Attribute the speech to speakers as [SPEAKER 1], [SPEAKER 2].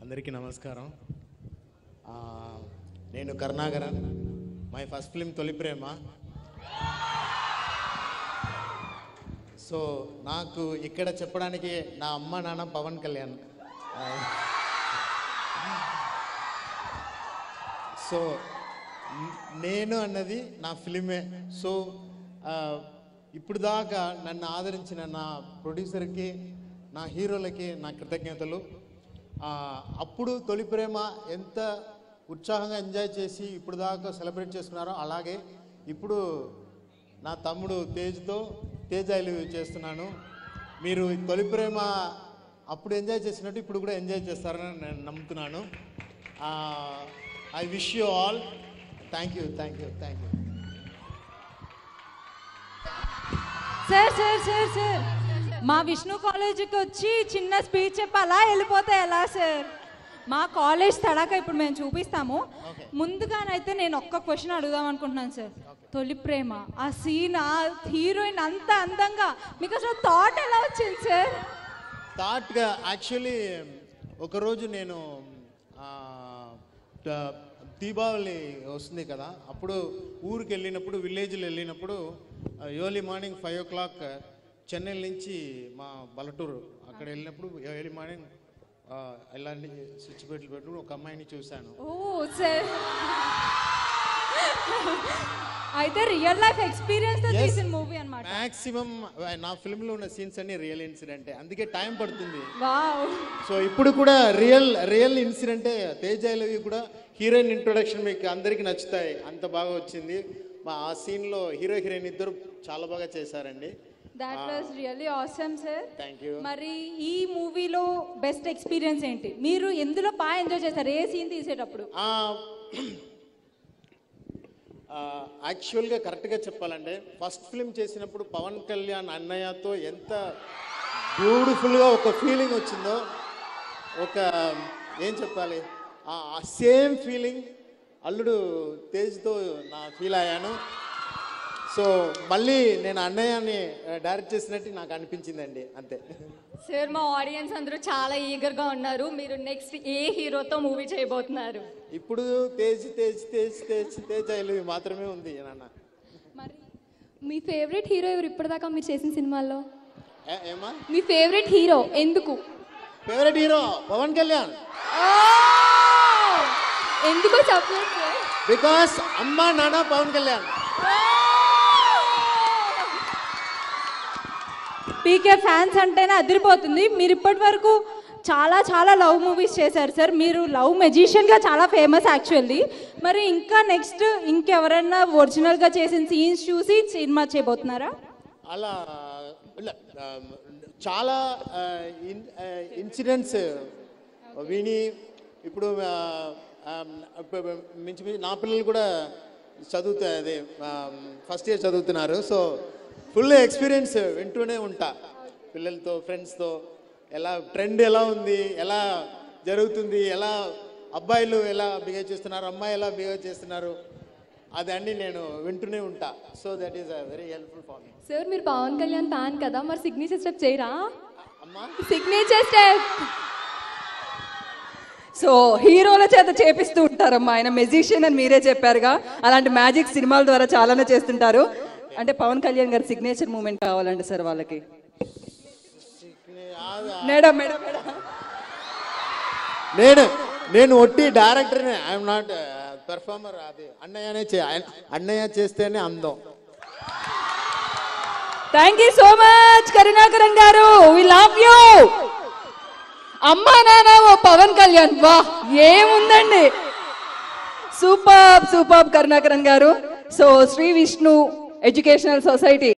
[SPEAKER 1] అందరికీ నమస్కారం ఆ, నేను కరుణాకరన్ మై ఫస్ట్ ఫిలిం తొలి ప్రేమ సో నాకు ఇక్కడ చెప్పడానికి నా అమ్మ నాన్న పవన్ కళ్యాణ్ ఆ, సో న- నేను అన్నది నా ఫిలిమే సో ఆ, ఇప్పుడు దాకా నన్ను ఆదరించిన నా ప్రొడ్యూసర్కి నా హీరోలకి నా కృతజ్ఞతలు ఆ, అప్పుడు తొలి ప్రేమ ఎంత ఉత్సాహంగా ఎంజాయ్ చేసి ఇప్పుడు దాకా సెలబ్రేట్ చేసుకున్నారో అలాగే ఇప్పుడు నా తమ్ముడు తేజ్తో తేజ్ ఐ లివ్ చేస్తున్నాను మీరు ఈ తొలి ప్రేమ అప్పుడు ఎంజాయ్ చేసినట్టు ఇప్పుడు కూడా ఎంజాయ్ చేస్తారని నేను నమ్ముతున్నాను I wish you all thank you thank you thank you
[SPEAKER 2] sir sir sir sir మా విష్ణు కాలేజీకి వచ్చి చిన్న స్పీచ్ చెప్పి అలా వెళ్ళిపోతే ఎలా సార్ మా కాలేజ్ తడాక ఇప్పుడు మేము చూపిస్తాము
[SPEAKER 1] Okay.
[SPEAKER 2] ముందుగానైతే నేను ఒక్క క్వశ్చన్ అడుగుదాం అనుకుంటున్నాను సార్ తొలి ప్రేమ ఆ సీన్ ఆ హీరోయిన్ అంత అందంగా మీకు అసలు థాట్ ఎలా వచ్చింది సార్
[SPEAKER 1] థాట్గా యాక్చువల్లీ ఒకరోజు నేను ఆ, ద- దీపావళి వస్తుంది కదా అప్పుడు ఊరికి వెళ్ళినప్పుడు విలేజ్లో వెళ్ళినప్పుడు early morning five o'clock Chennai నుంచి మా బలటూరు అక్కడ వెళ్ళినప్పుడు ఎర్లీ మార్నింగ్ ఇలాంటి స్విచ్ పెట్లు పెట్టు ఒక అమ్మాయిని చూశాను
[SPEAKER 2] ఓ సార్ అయితే రియల్ లైఫ్ ఎక్స్పీరియన్స్ తో
[SPEAKER 1] Yes.
[SPEAKER 2] తీసిన మూవీ అన్నమాట
[SPEAKER 1] మ్యాక్సిమం నా ఫిల్మ్లో ఉన్న సీన్స్ అన్ని రియల్ ఇన్సిడెంటే అందుకే టైం పడుతుంది
[SPEAKER 2] వావ్
[SPEAKER 1] సో ఇప్పుడు కూడా రియల్ రియల్ ఇన్సిడెంటే తేజ్ ఐ లవ్ యూ కూడా హీరోయిన్ ఇంట్రొడక్షన్ మీకు అందరికీ నచ్చుతాయి అంత బాగా వచ్చింది మా ఆ సీన్లో హీరో హీరోయిన్ ఇద్దరు చాలా బాగా చేశారండి
[SPEAKER 2] that was really awesome sir
[SPEAKER 1] thank you
[SPEAKER 2] మరి ఈ మూవీలో బెస్ట్ ఎక్స్పీరియన్స్ ఏంటి మీరు ఎందులో బాగా ఎంజాయ్ చేస్తారు ఏ సీన్ తీసేటప్పుడు
[SPEAKER 1] యాక్చువల్గా కరెక్ట్గా చెప్పాలంటే ఫస్ట్ ఫిల్మ్ చేసినప్పుడు పవన్ కళ్యాణ్ అన్నయ్యతో ఎంత బ్యూటిఫుల్గా ఒక ఫీలింగ్ వచ్చిందో ఒక ఏం చెప్పాలి ఆ సేమ్ ఫీలింగ్ అల్లుడు తేజ్తో నా ఫీల్ అయ్యాను సో మళ్ళీ నేను అన్నయ్యని డైరెక్ట్ చేసినట్టు నాకు అనిపించిందండి అంతే
[SPEAKER 3] సార్ మా ఆడియన్స్ అందరూ చాలా ఈగర్గా ఉన్నారు మీరు నెక్స్ట్ ఏ హీరోతో మూవీ చేయబోతున్నారు
[SPEAKER 1] ఇప్పుడు తేజ్ తేజ్ తేజ్ తేజ్ తేజ్ ఐలు మాత్రమే ఉంది నాన్న
[SPEAKER 2] మరి
[SPEAKER 4] మీ ఫేవరెట్ హీరో ఎవరు ఇప్పటిదాకా మీరు చేసిన సినిమాల్లో
[SPEAKER 1] ఏ- ఏమా
[SPEAKER 4] మీ ఫేవరెట్ హీరో ఎందుకు
[SPEAKER 1] ఫేవరెట్ హీరో పవన్ కళ్యాణ్
[SPEAKER 4] ఎందుకో చెప్పలేదు సార్
[SPEAKER 1] బికాస్ అమ్మ నాన్న పవన్ కళ్యాణ్
[SPEAKER 2] పీకే ఫ్యాన్స్ అంటేనే అదిరిపోతుంది మీరు ఇప్పటి వరకు చాలా చాలా లవ్ మూవీస్ చేశారు సార్ మీరు లవ్ మెజిషియన్గా చాలా ఫేమస్ యాక్చువల్లీ మరి ఇంకా నెక్స్ట్ ఇంకెవరైనా ఒరిజినల్గా చేసిన సీన్స్ చూసి సినిమా చేయబోతున్నారా
[SPEAKER 1] అలా ఇలా, ఆ, చాలా ఇన్సిడెంట్స్ విని ఇప్పుడు ఆ, ఆ, ఇప్పుడు మించి మించి నా పిల్లలు కూడా చదువుతా అదే ఫస్ట్ ఇయర్ చదువుతున్నారు సో ఫుల్ ఎక్స్పీరియన్స్ వింటూనే ఉంటా పిల్లలతో ఫ్రెండ్స్తో ఎలా ట్రెండ్ ఎలా ఉంది ఎలా జరుగుతుంది ఎలా అబ్బాయిలు ఎలా బిహేవ్ చేస్తున్నారు అమ్మాయి ఎలా బిహేవ్ చేస్తున్నారు అదన్నీ నేను వింటూనే ఉంటా so that is very helpful for me
[SPEAKER 4] sir మీరు పవన్ కళ్యాణ్ ఫ్యాన్ కదా మరి సిగ్నేచర్ స్టెప్ చేయరా
[SPEAKER 1] అమ్మా
[SPEAKER 4] సిగ్నేచర్ స్టెప్
[SPEAKER 5] సో హీరోల చేత చేపిస్తూ ఉంటారమ్మా ఆయన మెజిషియన్ అని మీరే చెప్పారుగా అలాంటి మ్యాజిక్ సినిమాల ద్వారా చాలానే చేస్తుంటారు అంటే పవన్ కళ్యాణ్ గారి సిగ్నేచర్ మూమెంట్ కావాలండి సార్ వాళ్ళకి మేడం మేడం మేడం
[SPEAKER 1] నేను నేను ఒట్టి డైరెక్టర్ని ఐఎమ్ నాట్ పెర్ఫార్మర్ అది అన్నయ్యనే చే అన్నయ్య చేస్తేనే అందం
[SPEAKER 5] thank you so much Karunakaran గారు వి లవ్ యూ అమ్మా నాన్న ఓ పవన్ కళ్యాణ్ వా ఏముందండి సూపర్ సూపర్ కరుణాకరన్ గారు so Shri Vishnu educational society